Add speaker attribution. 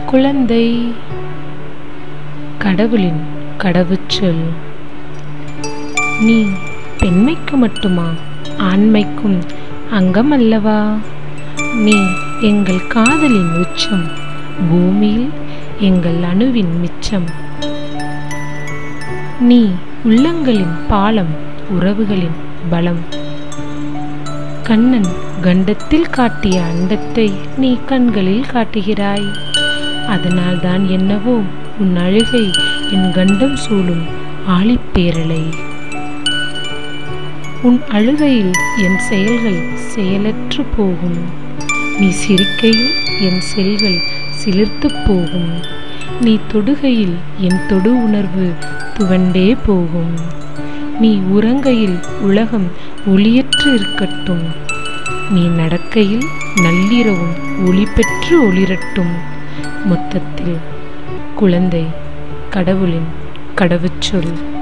Speaker 1: குழந்தை கடவுளின் கடவுச்சொல் நீ பெண்மைக்கு மட்டுமா ஆண்மைக்கும் அங்கம் அல்லவா நீ எங்கள் காதலின் உச்சம் பூமியில் எங்கள் அணுவின் மிச்சம் நீ உள்ளங்களின் பாலம் உறவுகளின் பலம் கண்ணன் கண்டத்தில் காட்டிய அண்டத்தை நீ கண்களில் காட்டுகிறாய் அதனால்தான் என்னவோ உன் அழுகை என் கண்டம் சூழும் ஆழிப்பேரலை உன் அழுகையில் என் செயல்கள் செயலற்று போகும் நீ சிரிக்கையில் என் செல்கள் சிலிர்த்து போகும் நீ தொடுகையில் என் தொடு உணர்வு துவண்டே போகும் நீ உறங்கையில் உலகம் ஒளியற்று இருக்கட்டும் நீ நடக்கையில் நள்ளிரவும் ஒளி பெற்று ஒளிரட்டும் மொத்தத்தில் குழந்தை கடவுளின் கடவுச்சொல்